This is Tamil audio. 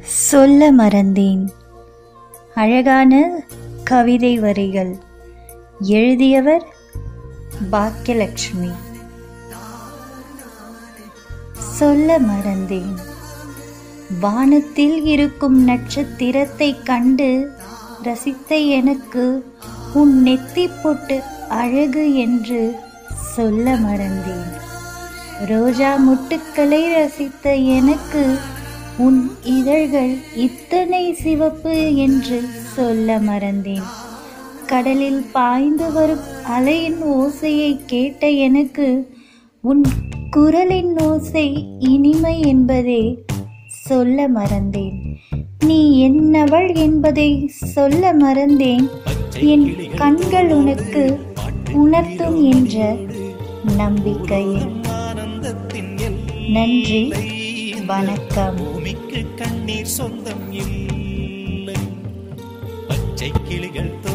சொல்ல மறந்தேன் அழகான கவிதை வரிகள் எழுதியவர் பாக்கியலட்சுமி சொல்ல மறந்தேன் வானத்தில் இருக்கும் நட்சத்திரத்தை கண்டு ரசித்த எனக்கு உன் நெத்தி பொட்டு அழகு என்று சொல்ல மறந்தேன் ரோஜா முட்டுக்களை ரசித்த எனக்கு உன் இதழ்கள் இத்தனை சிவப்பு என்று சொல்ல மறந்தேன் கடலில் பாய்ந்து வரும் அலையின் ஓசையை கேட்ட எனக்கு உன் குரலின் ஓசை இனிமை என்பதே சொல்ல மறந்தேன் நீ என்னவள் என்பதை சொல்ல மறந்தேன் என் கண்கள் உனக்கு உணர்த்தும் என்ற நம்பிக்கையில் ஆனந்தத்தின் நன்றி வணக்கம் பூமிக்கு கண்ணீர் சொந்தம் இல்லை பச்சை கிளிகள்